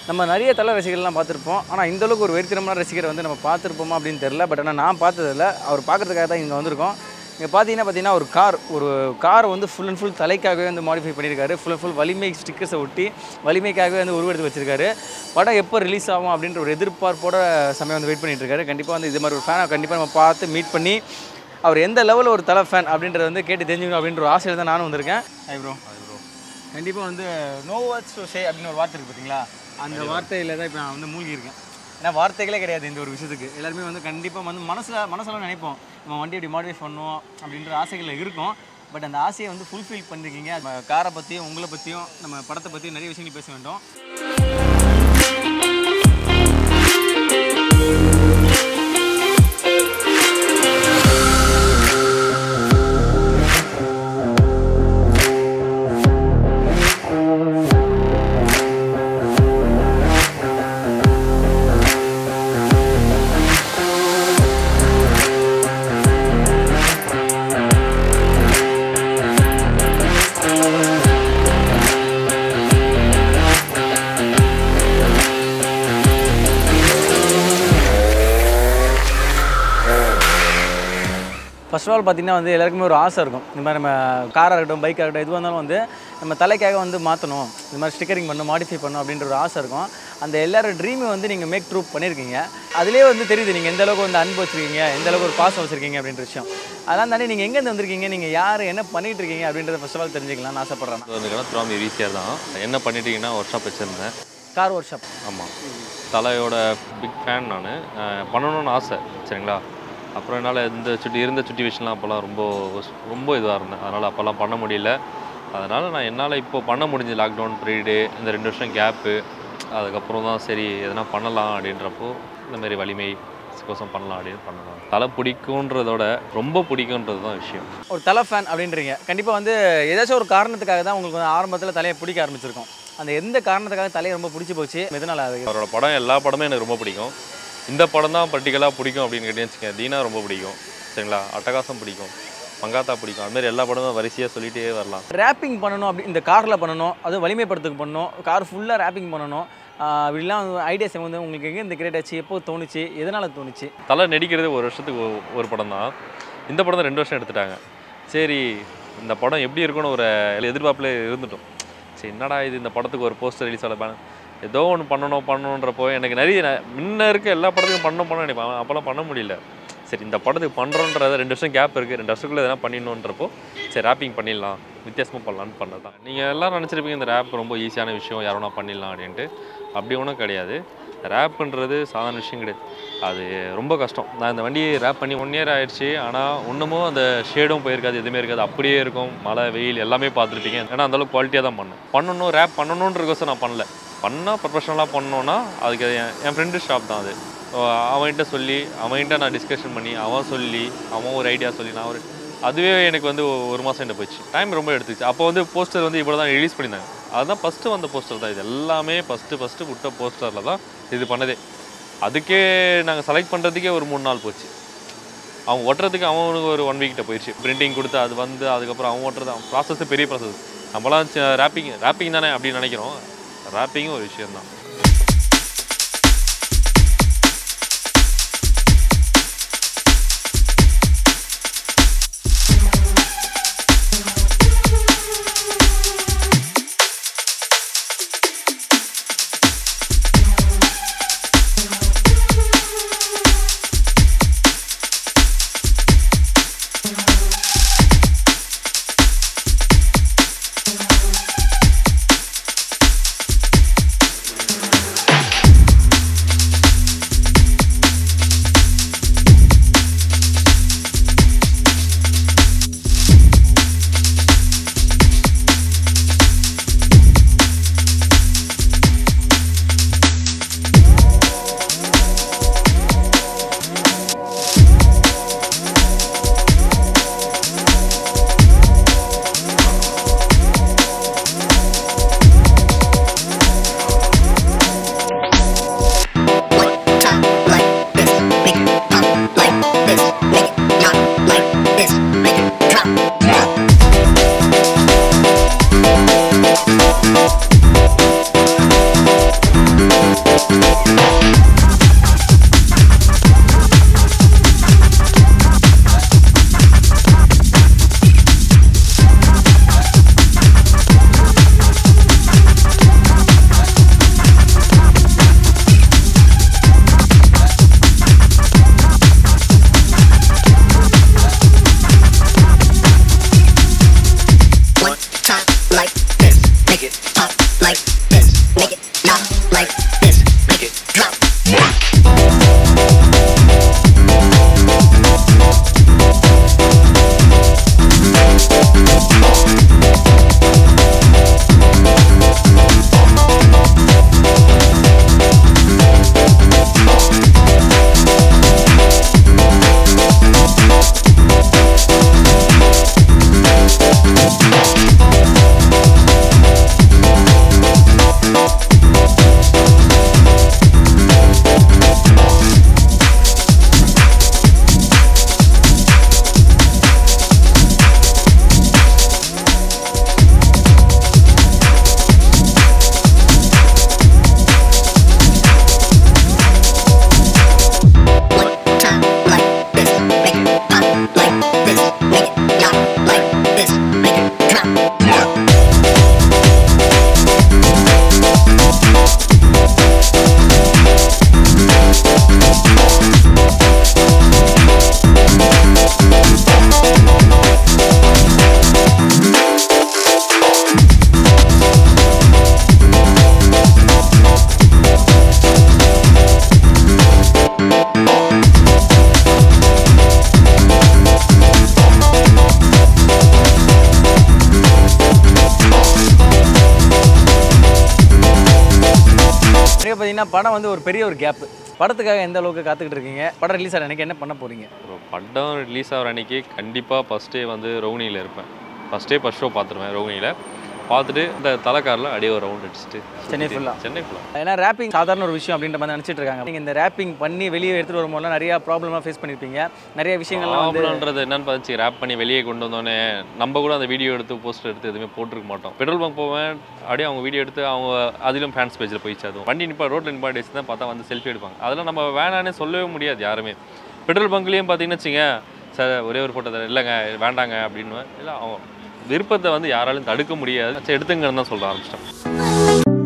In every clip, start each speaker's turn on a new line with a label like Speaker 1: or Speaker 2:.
Speaker 1: நம்ம நிறைய தலை ரசிகர்லாம் பார்த்துருப்போம் ஆனால் இந்த அளவுக்கு ஒரு வெறித்தனமான ரசிகரை வந்து நம்ம பார்த்துருப்போமா அப்படின்னு தெரில பட் ஆனால் நான் பார்த்ததில்ல அவர் பார்க்கறதுக்காக தான் இங்கே வந்திருக்கோம் இங்கே பார்த்தீங்கன்னா பார்த்தீங்கன்னா ஒரு கார் ஒரு கார் வந்து ஃபுல் அண்ட் ஃபுல் தலைக்காகவே வந்து மாடிஃபை பண்ணியிருக்காரு ஃபுல் அண்ட் ஃபுல் வலிமை ஸ்டிக்கர்ஸை ஒட்டி வலிமைக்காகவே வந்து உருவெடுத்து வச்சிருக்காரு படம் எப்போ ரிலீஸ் ஆகும் அப்படின்ற ஒரு எதிர்பார்ப்போட சமயம் வந்து வெயிட் பண்ணிட்டு இருக்காரு கண்டிப்பாக வந்து இது மாதிரி ஒரு ஃபேனை கண்டிப்பாக நம்ம பார்த்து மீட் பண்ணி அவர் எந்த லெவலில் ஒரு தலை ஃபேன் அப்படின்றத வந்து கேட்டு தெரிஞ்சுக்கணும் அப்படின்ற ஒரு ஆசையில் தான் நானும் வந்திருக்கேன் ஹை ப்ரோ கண்டிப்பாக வந்து நோ வேர்ட்ஸ் டு சே அப்படின்னு ஒரு வார்த்தை இருக்குது பார்த்தீங்களா அந்த வார்த்தையில் தான் இப்போ நான் வந்து மூழ்கி இருக்கேன் ஏன்னா வார்த்தைகளே கிடையாது இந்த ஒரு விஷயத்துக்கு எல்லாருமே வந்து கண்டிப்பாக வந்து மனசில் மனசில் நினைப்போம் நம்ம வண்டி இப்படி மாடிஃபை பண்ணுவோம் அப்படின்ற ஆசைகள் இருக்கும் பட் அந்த ஆசையை வந்து ஃபுல்ஃபில் பண்ணிருக்கீங்க நம்ம காரை பற்றியும் உங்களை பற்றியும் நம்ம படத்தை பற்றியும் நிறைய விஷயங்கள் பேச வேண்டும் ஃபர்ஸ்ட் ஆஃப் ஆல் பார்த்தீங்கன்னா வந்து எல்லாருக்குமே ஒரு ஆசை இருக்கும் இந்த மாதிரி நம்ம காராக இருக்கட்டும் பைக்காக இருக்கட்டும் எதுவாக இருந்தாலும் வந்து நம்ம தலைக்காக வந்து மாற்றணும் இந்த மாதிரி ஸ்டிக்கரிங் பண்ணணும் மாடிஃபை பண்ணணும் அப்படின்ற ஒரு ஆசை இருக்கும் அந்த எல்லாரோட ட்ரீமை வந்து நீங்கள் மேக் ட்ரூப் பண்ணியிருக்கீங்க அதிலே வந்து தெரியுது நீங்கள் எந்த அளவுக்கு வந்து அன்பு வச்சிருக்கீங்க எந்த அளவுக்கு ஒரு பாசம் வச்சிருக்கீங்க அப்படின்ற விஷயம் அதெல்லாம் தாண்டி நீங்கள் எங்கேருந்து வந்திருக்கீங்க நீங்கள் யார் என்ன பண்ணிட்டு இருக்கீங்க அப்படின்றத ஃபர்ஸ்ட் ஆஃப் ஆல் தெரிஞ்சுக்கலாம்னு ஆசைப்பட்றேன்
Speaker 2: இது வந்து திருவாமி ஈஸியாக தான் என்ன பண்ணிட்டீங்கன்னா ஒர்க் ஷாப் வச்சுருந்தேன்
Speaker 1: கார் ஒர்க் ஷாப்
Speaker 2: ஆமாம் தலையோட பிக் ஃபேன் நான் பண்ணணும்னு ஆசை சரிங்களா அப்புறம் என்னால் இந்த சுட்டி இருந்த சுச்சுவேஷன்லாம் அப்போல்லாம் ரொம்ப ரொம்ப இதுவாக இருந்தேன் அதனால் அப்போல்லாம் பண்ண முடியல அதனால் நான் என்னால் இப்போ பண்ண முடிஞ்சு லாக்டவுன் பீரியடு இந்த ரெண்டு வருஷம் கேப்பு அதுக்கப்புறம் தான் சரி எதனா பண்ணலாம் அப்படின்றப்போ இந்த மாதிரி வலிமை கோசம் பண்ணலாம் அப்படின்னு பண்ணலாம் தலை பிடிக்குன்றதோட ரொம்ப பிடிக்குன்றது தான் விஷயம்
Speaker 1: ஒரு தலை ஃபேன் அப்படின்றீங்க கண்டிப்பாக வந்து ஏதாச்சும் ஒரு காரணத்துக்காக தான் உங்களுக்கு வந்து ஆரம்பத்தில் தலையை பிடிக்க ஆரம்பிச்சிருக்கும் அந்த எந்த காரணத்துக்காக தலையை ரொம்ப பிடிச்சி போச்சு எதனால் அது
Speaker 2: அவரோட படம் எல்லா படமே எனக்கு ரொம்ப பிடிக்கும் இந்த படம் தான் பர்டிகுலராக பிடிக்கும் அப்படின்னு கேட்டீங்கன்னு வச்சுக்கோங்க தீனா ரொம்ப பிடிக்கும் சரிங்களா அட்டகாசம் பிடிக்கும் மங்காத்தா பிடிக்கும் அது மாதிரி எல்லா படமும் வரிசையாக சொல்லிகிட்டே வரலாம்
Speaker 1: ரேப்பிங் பண்ணணும் அப்படி இந்த காரில் பண்ணணும் அதுவும் வலிமை படத்துக்கு பண்ணணும் கார் ஃபுல்லாக ரேப்பிங் பண்ணணும் ஆஹ் இப்படிலாம் ஐடியாஸ் வந்து உங்களுக்கு எங்கே இந்த கிரியேட் ஆச்சு எப்போ தோணுச்சு எதனால் தோணுச்சு
Speaker 2: தலை நடிக்கிறது ஒரு வருஷத்துக்கு ஒ- ஒரு படம் தான் இந்த படம் தான் ரெண்டு வருஷம் எடுத்துட்டாங்க சரி இந்த படம் எப்படி இருக்கும்னு ஒரு எதிர்பார்ப்பில் இருந்துட்டோம் சரி என்னடா இது இந்த படத்துக்கு ஒரு போஸ்டர் ரிலீஸ் ஆகல ஏதோ ஒன்று பண்ணணும் பண்ணணுன்றப்போ எனக்கு நிறைய ந- முன்ன இருக்க எல்லா படத்துக்கும் பண்ணணும் பண்ண நினைப்பேன் அப்போல்லாம் பண்ண முடியல சரி இந்த படத்துக்கு பண்ணுறோன்றத ரெண்டு வருஷம் கேப் இருக்குது ரெண்டு வருஷத்துக்குள்ள எதனா பண்ணிடணுன்றப்போ சரி ரேப்பிங் பண்ணிடலாம் வித்தியாசமாக பண்ணலான்னு பண்ணது தான் நீங்கள் எல்லாம் நினச்சிருப்பீங்க இந்த ரேப் ரொம்ப ஈஸியான விஷயம் யாரோனா பண்ணிடலாம் அப்படின்ட்டு அப்படி ஒன்றும் கிடையாது ரேப்புன்றது சாதாரண விஷயம் கிடையாது அது ரொம்ப கஷ்டம் நான் இந்த வண்டியை ரேப் பண்ணி ஒன் இயர் ஆயிடுச்சு ஆனால் இன்னமும் அந்த ஷேடும் போயிருக்காது எதுவுமே இருக்காது அப்படியே இருக்கும் மழை வெயில் எல்லாமே பார்த்துருப்பீங்க ஏன்னா அந்தளவுக்கு குவாலிட்டியாக தான் பண்ணணும் பண்ணணும் ரேப் பண்ணணுன்றதுக்கோசம் நான் பண்ணல பண்ணால் ப்ரொஃபஷனலாக பண்ணோன்னா அதுக்கு என் என் ஃப்ரெண்டு ஷாப் தான் அது ஓ, அவன்கிட்ட சொல்லி அவன்கிட்ட நான் டிஸ்கஷன் பண்ணி அவன் சொல்லி அவன் ஒரு ஐடியா சொல்லி நான் ஒரு அதுவே எனக்கு வந்து ஒ- ஒரு மாதம் என்ன போயிடுச்சு டைம் ரொம்ப எடுத்துச்சு அப்போ வந்து போஸ்டர் வந்து இப்போ தான் ரிலீஸ் பண்ணியிருந்தாங்க அதுதான் ஃபஸ்ட்டு வந்த போஸ்டர் தான் இது எல்லாமே ஃபஸ்ட்டு ஃபஸ்ட்டு விட்ட போஸ்டரில் தான் இது பண்ணதே அதுக்கே நாங்கள் செலக்ட் பண்ணுறதுக்கே ஒரு மூணு நாள் போச்சு அவன் ஒட்டுறதுக்கு அவனுக்கு ஒரு ஒன் வீக்கிட்ட போயிடுச்சு பிரிண்டிங் கொடுத்து அது வந்து அதுக்கப்புறம் அவன் ஒட்டுறது அவன் ப்ராசஸ் பெரிய ப்ராசஸ் நம்மளாம் ரேப்பிங் ரேப்பிங் தானே அப்படின்னு நினைக்கிறோம் ரேப்பிங்கும் ஒரு விஷயம் தான்
Speaker 1: பார்த்தீங்கன்னா படம் வந்து ஒரு பெரிய ஒரு கேப் படத்துக்காக எந்த அளவுக்கு காத்துக்கிட்டு இருக்கீங்க படம் ரிலீஸ் ஆன அன்னைக்கு என்ன பண்ண போறீங்க
Speaker 2: ஒரு படம் ரிலீஸ் ஆகிற அன்னைக்கு கண்டிப்பாக ஃபஸ்ட்டே வந்து ரோகிணியில் இருப்பேன் ஃபஸ்ட்டே ஃபஸ்ட் ஷோ பார்த்துருவேன் ரோகிணியில் பார்த்துட்டு இந்த தலைக்காரில் அப்படியே ஒரு ரவுண்ட் அடிச்சுட்டு
Speaker 1: சென்னை full-ஆ?
Speaker 2: சென்னை ஃபுல்லாக
Speaker 1: ஏன்னா ரேப்பிங் சாதாரண ஒரு விஷயம் அப்படின்ற மாதிரி நினச்சிட்டு இருக்காங்க நீங்கள் இந்த ரேப்பிங் பண்ணி வெளியே எடுத்துகிட்டு வரும்போதெல்லாம் நிறைய ப்ராப்ளமாக ஃபேஸ் பண்ணியிருப்பீங்க நிறைய விஷயங்கள்லாம் வந்து
Speaker 2: ப்ராப்ளம்ன்றது என்னன்னு பார்த்து ரேப் பண்ணி வெளியே கொண்டு வந்தோடனே நம்ம கூட அந்த வீடியோ எடுத்து போஸ்டர் எடுத்து எதுவுமே போட்டிருக்க மாட்டோம் பெட்ரோல் பங்க் போவேன் அப்படியே அவங்க வீடியோ எடுத்து அவங்க அதிலும் ஃபேன்ஸ் பேஜில் போயிடுச்சு அதுவும் வண்டி நிப்பா ரோட்டில் நிப்பாட்டி வச்சு தான் பார்த்தா வந்து செல்ஃபி எடுப்பாங்க அதெல்லாம் நம்ம வேணானே சொல்லவே முடியாது யாருமே பெட்ரோல் பங்க்லேயும் பார்த்தீங்கன்னு வச்சுங்க சார் ஒரே ஒரு ஃபோட்டோ தரேன் இல்லைங்க வேண்டாங்க அப்படின்னு இல்லை அவங்க விருப்பத்தை வந்து யாராலும் தடுக்க முடியாது சரி எடுத்துங்கன்னு தான் சொல்ல ஆரம்பிச்சிட்டேன்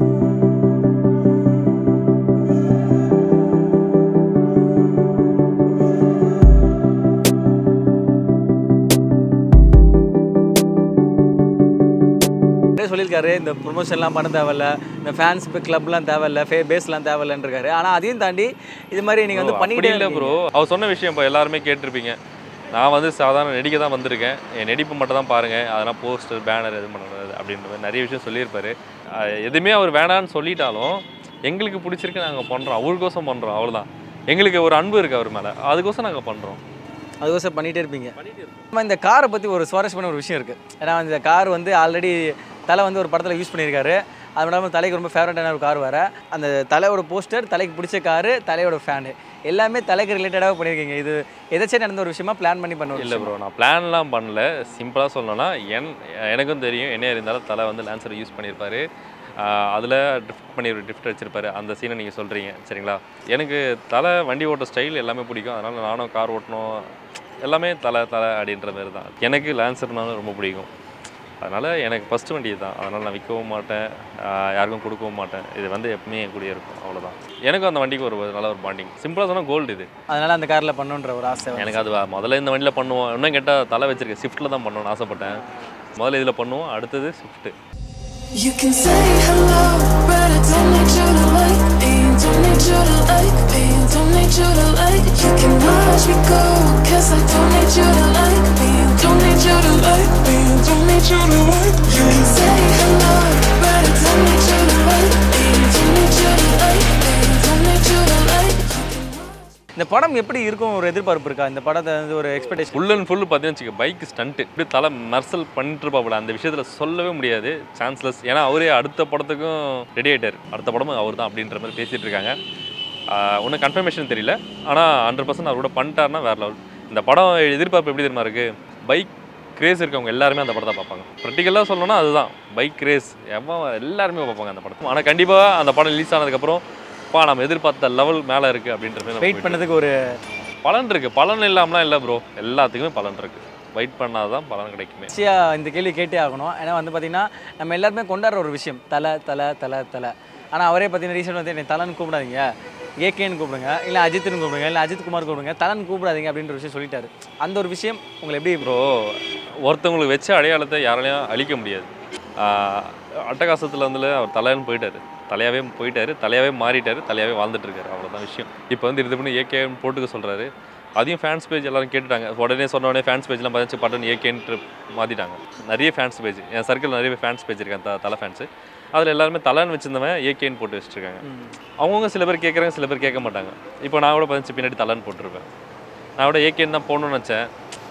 Speaker 1: நிறைய சொல்லியிருக்காரு இந்த ப்ரொமோஷன்லாம் பண்ண தேவையில்ல இந்த ஃபேன்ஸ் கிளப்லாம் தேவையில்ல ஃபே பேஸ்லாம் தேவையில்லன்னு இருக்காரு ஆனால் அதையும் தாண்டி இது மாதிரி நீங்கள் வந்து
Speaker 2: அப்படி
Speaker 1: பண்ணிக்கிட்டே
Speaker 2: இல்லை ப்ரோ அவர் சொன்ன விஷயம் இப்போ எல்லாருமே கேட்டிருப்பீங்க நான் வந்து சாதாரண நடிக்க தான் வந்திருக்கேன் என் நடிப்பு மட்டும் தான் பாருங்கள் அதெல்லாம் போஸ்டர் பேனர் எதுவும் பண்ணக்கூடாது அப்படின்ற மாதிரி நிறைய விஷயம் சொல்லியிருப்பாரு அஹ் எதுவுமே அவர் வேணான்னு சொல்லிட்டாலும் எங்களுக்கு பிடிச்சிருக்கு நாங்கள் பண்ணுறோம் அவருக்கோசம் பண்ணுறோம் அவ்வளோதான் எங்களுக்கு ஒரு அன்பு இருக்குது அவர் மேலே அதுக்கோசம் நாங்கள் பண்ணுறோம்
Speaker 1: அதுக்கோசம் பண்ணிகிட்டே இருப்பீங்க நம்ம இந்த காரை பற்றி ஒரு சுவாரஸ்யமான ஒரு விஷயம் இருக்குது ஏன்னா இந்த கார் வந்து ஆல்ரெடி தலை வந்து ஒரு படத்தில் யூஸ் பண்ணியிருக்காரு அது இல்லாமல் தலைக்கு ரொம்ப ஃபேவரட்டான ஒரு கார் வேறு அந்த தலையோட போஸ்டர் தலைக்கு பிடிச்ச காரு தலையோட ஃபேனு எல்லாமே தலைக்கு ரிலேட்டடாக பண்ணியிருக்கீங்க இது எதாச்சும் நடந்த ஒரு விஷயமா பிளான் பண்ணி பண்ண ஒரு
Speaker 2: இல்லை ப்ரோ நான் பிளான்லாம் பண்ணல சிம்பிளாக சொல்லணும்னா என் எனக்கும் தெரியும் என்ன இருந்தாலும் தலை வந்து லான்சரை யூஸ் பண்ணியிருப்பாரு அதில் ட்ரிஃப்ட் பண்ணி ஒரு ட்ரிஃப்ட் வச்சிருப்பாரு அந்த சீனை நீங்கள் சொல்கிறீங்க சரிங்களா எனக்கு தலை வண்டி ஓட்ட ஸ்டைல் எல்லாமே பிடிக்கும் அதனால் நானும் கார் ஓட்டணும் எல்லாமே தலை தலை அப்படின்ற மாதிரி தான் எனக்கு லான்சர்னாலும் ரொம்ப பிடிக்கும் அதனால் எனக்கு ஃபஸ்ட்டு வண்டி தான் அதனால் நான் விற்கவும் மாட்டேன் ஆஹ் யாருக்கும் கொடுக்கவும் மாட்டேன் இது வந்து எப்பவுமே என் கூடயே இருக்கும் அவ்வளோதான் எனக்கும் அந்த வண்டிக்கு ஒரு நல்ல ஒரு பாண்டிங் சிம்பிளாக சொன்னால் கோல்டு இது
Speaker 1: அதனால் அந்த காரில் பண்ணுன்ற ஒரு ஆசை வந்து.
Speaker 2: எனக்கு அது வ- முதல்ல இந்த வண்டியில் பண்ணுவோம் இன்னும் கேட்டால் தலை வச்சிருக்கேன் ஷிஃப்ட்டில் தான் பண்ணணும்னு ஆசைப்பட்டேன் முதல்ல இதில் பண்ணுவோம் அடுத்தது shift
Speaker 3: You can say hello, but I don't need you to like me. Don't need you to like me. Don't need you to like. You can watch me go, cause I don't need you to like me. Don't need you to like me. Don't need you to like. You can say hello, but I don't need you to like me. Don't need you to like me. Don't need you to like. You can watch.
Speaker 1: இந்த படம் எப்படி இருக்கும் ஒரு எதிர்பார்ப்பு இருக்கா இந்த படத்தை வந்து ஒரு எக்ஸ்பெக்டேஷன்
Speaker 2: ஃபுல் அண்ட் ஃபுல் பார்த்தீங்கன்னு வச்சுக்க பைக் ஸ்டண்ட்டு இப்படி தலை மர்சல் பண்ணிட்டு இருப்பாப்புல அந்த விஷயத்தில் சொல்லவே முடியாது சான்ஸ்லெஸ் ஏன்னா அவரே அடுத்த படத்துக்கும் ரெடி ஆயிட்டார் அடுத்த படமும் அவர் தான் அப்படின்ற மாதிரி பேசிகிட்டு இருக்காங்க ஒன்றும் கன்ஃபர்மேஷன் தெரியல ஆனால் ஹண்ட்ரட் பர்சன்ட் அவர் கூட பண்ணிட்டாருன்னா வேறு லெவல் இந்த படம் எதிர்பார்ப்பு எப்படி தெரியுமா இருக்குது பைக் கிரேஸ் இருக்கவங்க எல்லாருமே அந்த படத்தை பார்ப்பாங்க ப்ராக்டிக்கலாக சொல்லணும்னா அதுதான் பைக் கிரேஸ் எவன் எல்லாருமே பார்ப்பாங்க அந்த படத்தை ஆனால் கண்டிப்பாக அந்த படம் ரிலீஸ் ஆனதுக்கப்புறம் பா நம்ம எதிர்பார்த்த லெவல் மேலே இருக்குது அப்படின்ற மாதிரி நம்ம
Speaker 1: வெயிட் பண்ணதுக்கு ஒரு
Speaker 2: பலன் இருக்கு பலன் இல்லாமலாம் இல்லை ப்ரோ எல்லாத்துக்குமே பலன் இருக்கு வெயிட் பண்ணாதான் பலன் கிடைக்குமே
Speaker 1: ஈஸியாக இந்த கேள்வி கேட்டே ஆகணும் ஏன்னா வந்து பார்த்தீங்கன்னா நம்ம எல்லாருமே கொண்டாடுற ஒரு விஷயம் தலை தலை தலை தலை ஆனால் அவரே பார்த்தீங்கன்னா ரீசெண்ட் வந்து என்னை தலைன்னு கூப்பிடாதீங்க ஏகேன்னு கூப்பிடுங்க இல்லை அஜித்னு கூப்பிடுங்க இல்லை அஜித் குமார் கூப்பிடுங்க தலைன்னு கூப்பிடாதீங்க அப்படின்ற விஷயம் சொல்லிட்டாரு அந்த ஒரு விஷயம் உங்களை எப்படி ப்ரோ
Speaker 2: ப்ரோ ஒருத்தவங்களுக்கு வச்ச அடையாளத்தை யாராலையும் அழிக்க முடியாது ஆஹ் அட்டகாசத்தில் வந்து அவர் தலைன்னு போயிட்டாரு தலையாவே போயிட்டாரு தலையாவே மாறிட்டாரு தலையாவே வாழ்ந்துட்டு இருக்காரு அவ்வளோதான் விஷயம் இப்போ வந்து இது பண்ணி ஏகேன்னு போட்டுக்க சொல்றாரு அதையும் ஃபேன்ஸ் பேஜ் எல்லாரும் கேட்டுட்டாங்க உடனே சொன்ன உடனே ஃபேன்ஸ் பேஜ்லாம் பார்த்து பட்டன் ஏகேன்ட்டு மாற்றிட்டாங்க நிறைய ஃபேன்ஸ் பேஜ் என் சர்க்கிள் நிறைய ஃபேன்ஸ் பேஜ் இருக்காங்க த- தலை ஃபேன்ஸு அதில் எல்லாருமே தலைன்னு வச்சிருந்தவன் ஏகேன்னு போட்டு வச்சுருக்காங்க அவங்கவுங்க சில பேர் கேட்குறாங்க சில பேர் கேட்க மாட்டாங்க இப்போ நான் கூட பதினஞ்சு பின்னாடி தலைன்னு போட்டிருப்பேன் நான் கூட ஏகேன்னு தான் போகணும்னு நினச்சேன்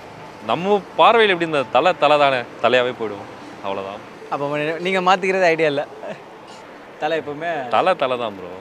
Speaker 2: நம்ம பார்வையில் எப்படி இந்த தலை தலை தானே தலையாகவே போயிடுவோம் அவ்வளோதான்
Speaker 1: அப்போ நீங்கள் மாற்றிக்கிறது ஐடியா இல்லை தலை எப்பவுமே
Speaker 2: தலை தலை தான் ப்ரோ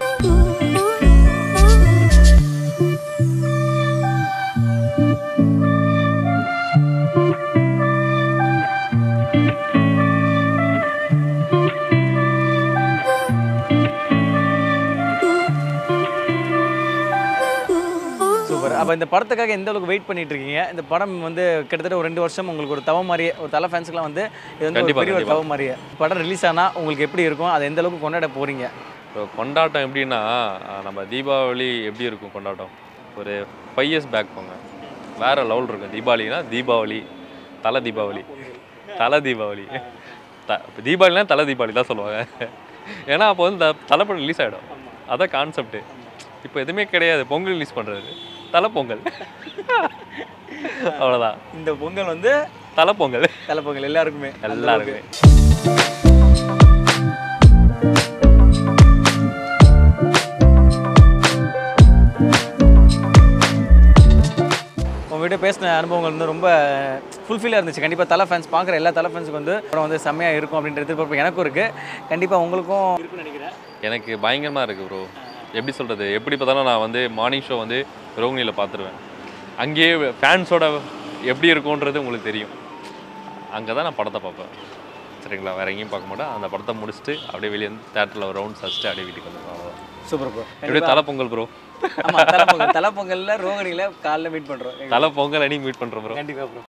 Speaker 1: சூப்பர் அப்போ இந்த படத்துக்காக எந்த அளவுக்கு வெயிட் பண்ணிட்டு இருக்கீங்க இந்த படம் வந்து கிட்டத்தட்ட ஒரு ரெண்டு வருஷம் உங்களுக்கு ஒரு தவம் மாதிரியே ஒரு தலை ஃபேன்ஸ்க்குலாம் வந்து இது வந்து ஒரு
Speaker 2: கண்டிப்பா,
Speaker 1: பெரிய ஒரு
Speaker 2: கண்டிப்பா.
Speaker 1: தவம் மாதிரியே படம் ரிலீஸ் ஆனால் உங்களுக்கு எப்படி இருக்கும் அதை எந்த அளவுக்கு கொண்டாட போறீங்க
Speaker 2: இப்போ கொண்டாட்டம் எப்படின்னா அஹ் நம்ம தீபாவளி எப்படி இருக்கும் கொண்டாட்டம் ஒரு ஃபைவ் இயர்ஸ் பேக் போங்க வேறு லெவல் இருக்கும் தீபாவளினா தீபாவளி தலை தீபாவளி தலை தீபாவளி த இப்போ தீபாவளினா தலை தீபாவளி தான் சொல்லுவாங்க ஏன்னா அப்போ வந்து த- தலைப்படம் ரிலீஸ் ஆகிடும் அதான் கான்செப்ட்டு இப்போ எதுவுமே கிடையாது பொங்கல் ரிலீஸ் பண்ணுறது தலை பொங்கல் அவ்வளோதான்
Speaker 1: இந்த பொங்கல் வந்து
Speaker 2: தலை பொங்கல்
Speaker 1: தலை பொங்கல் எல்லாருக்குமே அந்த அளவுக்கு.
Speaker 2: எல்லாருக்குமே
Speaker 1: உங்கள்கிட்ட பேசின அனுபவங்கள் வந்து ரொம்ப ஃபுல்ஃபில்லாக இருந்துச்சு கண்டிப்பாக தலை ஃபேன்ஸ் பார்க்குற எல்லா தலை ஃபேன்ஸுக்கு வந்து படம் வந்து செம்மையாக இருக்கும் அப்படின்ற எதிர்பார்ப்பு எனக்கும் இருக்குது கண்டிப்பாக உங்களுக்கும் இருக்குன்னு நினைக்கிறேன்
Speaker 2: எனக்கு பயங்கரமாக இருக்குது ப்ரோ எப்படி சொல்கிறது எப்படி பார்த்தாலும் நான் வந்து மார்னிங் ஷோ வந்து ரோகிணியில் பார்த்துருவேன் அங்கேயே ஃபேன்ஸோட எப்படி இருக்கும்ன்றது உங்களுக்கு தெரியும் அங்கே தான் நான் படத்தை பார்ப்பேன் சரிங்களா வேறு எங்கேயும் பார்க்க மாட்டேன் அந்த படத்தை முடிச்சுட்டு அப்படியே வெளியே வந்து தேட்டரில் ஒரு ரவுண்ட்ஸ் அடிச்சுட்டு அப்படியே வீட்டுக்கு வந்துடுவேன் அவ்வளோதான்
Speaker 1: சூப்பர் ப்ரோ
Speaker 2: எப்படியே தலை பொங்கல் ப்ரோ
Speaker 1: ஆமாம் தலை பொங்கல் தலை பொங்கலில் ரோகணியில் காலைல மீட் பண்ணுறோம்
Speaker 2: தலை பொங்கல் அன்னைக்கு மீட் பண்ணுறோம் ப்ரோ
Speaker 1: கண்டிப்பாக ப்ரோ